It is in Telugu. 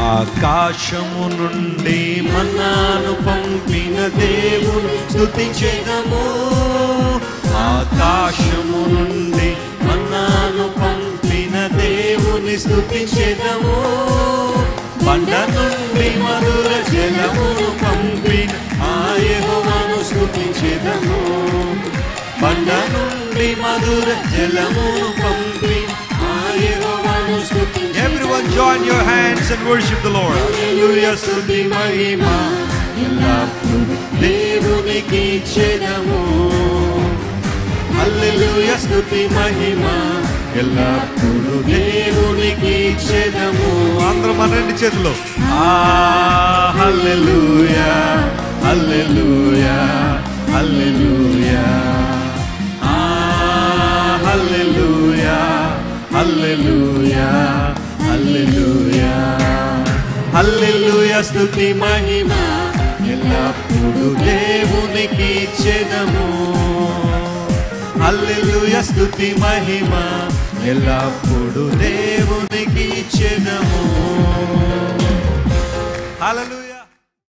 ఆకాశము నుండి మన్నాను పంపిన దేవుని స్తుతించెదము ఆకాశము నుండి మన్నాను పంపిన దేవుని స్తుతించెదము బండ నుండి మధుర జలమును పంపిన ఆ యెహోవాను స్తుతించెదము బండ నుండి మధుర జలమును పంపిన ఆ యెహోవాను స్తుతించెదము Everyone join your hands and worship the Lord. హల్లెలూయా స్తుతి మహిమ ఎల్లప్పుడూ దేవునికి ఇచ్చెదము హల్లెలూయా స్తుతి మహిమ ఎల్లప్పుడూ దేవునికి ఇచ్చెదము అందరం మన రెండు చేతులు ఆ హల్లెలూయా హల్లెలూయా హల్లెలూయా ఆ హల్లెలూయా హల్లెలూయా హల్లెలూయా హల్లెలూయా స్తుతి మహిమ ఎల్లప్పుడూ దేవునికి ఇచ్చెదము హల్లెలూయా స్తుతి మహిమ ఎల్లప్పుడూ దే